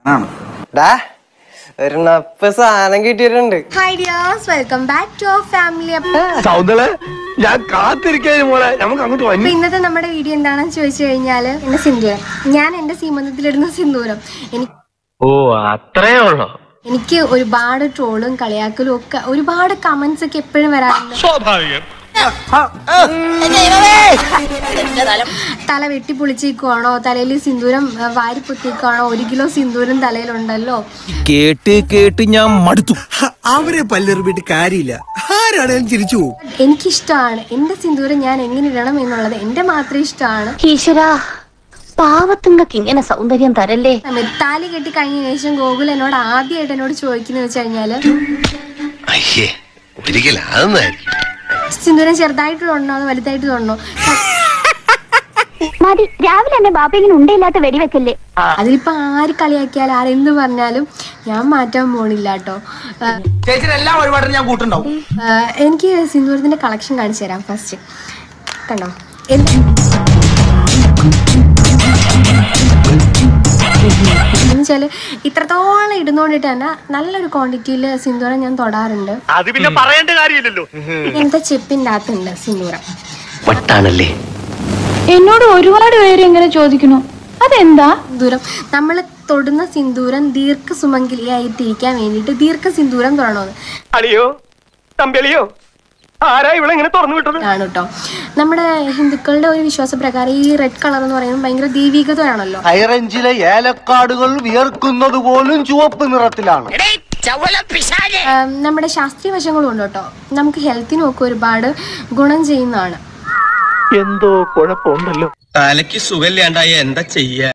ആണ് ഡാ ഒരു നപ്പ് സാധനം കിട്ടിയിട്ടുണ്ട് hi dears welcome back to our family അപ്പൊ സൗന്ദര്യ ഞാൻ കാത്തിരിക്കാൻ മോളെ നമുക്ക് അങ്ങോട്ട് വന്നി ഇന്നത്തെ നമ്മുടെ വീഡിയോ എന്താണെന്ന് ചോദിച്ചു കഴിഞ്ഞാൽ എന്റെ സിന്ദൂരം ഞാൻ എന്റെ സീമന്തത്തിലിടുന്ന സിന്ദൂരം എനിക്ക് ഓ അത്രേ ഉള്ളോ എനിക്ക് ഒരുപാട് ട്രോളും കളിയാക്കലും ഒക്കെ ഒരുപാട് കമന്റ്സ് ഒക്കെ എപ്പോഴും വരാറുണ്ട് തല വെട്ടി പൊളിച്ചേക്കുവാണോ തലയിൽ സിന്ദൂരം ആ, വാരി പൊത്തിക്കുവാണോ ഒരു കിലോ സിന്ദൂരം തലയിലുണ്ടല്ലോ കേട്ട് കേട്ട് ഞാൻ മടുത്തു ഹ, അവരെ പല്ലെറിഞ്ഞിട്ട് കാര്യമില്ല ആരാണേലും ചിരിച്ചു പോകും എനിക്കിഷ്ടമാണ് എന്റെ സിന്ദൂരം ഞാൻ എങ്ങനെ ഇടണം എന്നുള്ളത് എന്റെ മാത്രം ഇഷ്ടമാണ് ഈശ്വരാ പാവത്തുങ്ങൾക്ക് ഇങ്ങനെ സൗന്ദര്യം തരല്ലേ താലി കെട്ടി കഴിഞ്ഞ ശേഷം ഗോകുൽ എന്നോട് ആദ്യമായിട്ട് എന്നോട് ചോദിക്കുന്നത് വെച്ച് കഴിഞ്ഞാല് അയ്യേ ഒരിക്കലും അതൊന്നായിരിക്കും സിന്ദൂരം ചെറുതായിട്ട് തൊടണോ അതോ വലുതായിട്ട് തൊടണോ മതി രാവിലെ തന്നെ ബാപ്പ ഇങ്ങനെ ഉണ്ടയില്ലാത്ത വെടിവെക്കല്ലേ അതിലിപ്പോ ആര് കളിയാക്കിയാലും ആരെന്ത് പറഞ്ഞാലും ഞാൻ മാറ്റാൻ പോണില്ല കേട്ടോ ചേച്ചിനെല്ലാം ഒരുപാട് ഞാൻ കൂട്ടുണ്ടാവും എനിക്ക് സിന്ദൂരത്തിന്റെ കളക്ഷൻ കാണിച്ചു തരാം ഫസ്റ്റ് കണ്ടോ എന്ത് എന്നുവെച്ചാല് ഇത്രത്തോളം ഇടുന്നോണ്ടിട്ട് തന്നെ നല്ലൊരു ക്വാണ്ടിറ്റിയിൽ സിന്ദൂരം ഞാൻ തൊടാറുണ്ട് അത് പിന്നെ പറയേണ്ട കാര്യമില്ലല്ലോ ഇങ്ങനത്തെ ചെപ്പിൻ്റെ അകത്തുണ്ട് സിന്ദൂരം വട്ടാണല്ലേ എന്നോട് ഒരുപാട് പേര് ഇങ്ങനെ ചോദിക്കുന്നു അതെന്താ സിന്ദൂരം നമ്മൾ തൊടുന്ന സിന്ദൂരം ദീർഘ സുമംഗലിയായിട്ടിരിക്കാൻ വേണ്ടിയിട്ട് ദീർഘ സിന്ദൂരം തൊടണമെന്ന് അളിയോ തമ്പിളിയോ ആരാ ഇവിടെ ഇങ്ങനെ തുറന്നു വിട്ടത് ആണ് കേട്ടോ നമ്മുടെ ഹിന്ദുക്കളുടെ ഒരു വിശ്വാസപ്രകാരം ഈ റെഡ് കളർ എന്ന് പറയുന്നത് ഭയങ്കര ദൈവികതയാണല്ലോ ഹൈറേഞ്ചിലെ ഏലക്കാടുകൾ വിയർക്കുന്നത് പോലും ചുവപ്പ് നിറത്തിലാണ് ആം, നമ്മുടെ ശാസ്ത്രീയ വശങ്ങളും ഉണ്ട് കേട്ടോ നമുക്ക് ഹെൽത്തിനും ഒക്കെ ഒരുപാട് ഗുണം ചെയ്യുന്നതാണ് എന്തോ കുഴപ്പമുണ്ടല്ലോ തലയ്ക്ക് സുഖമില്ലാണ്ടായ എന്താ ചെയ്യാ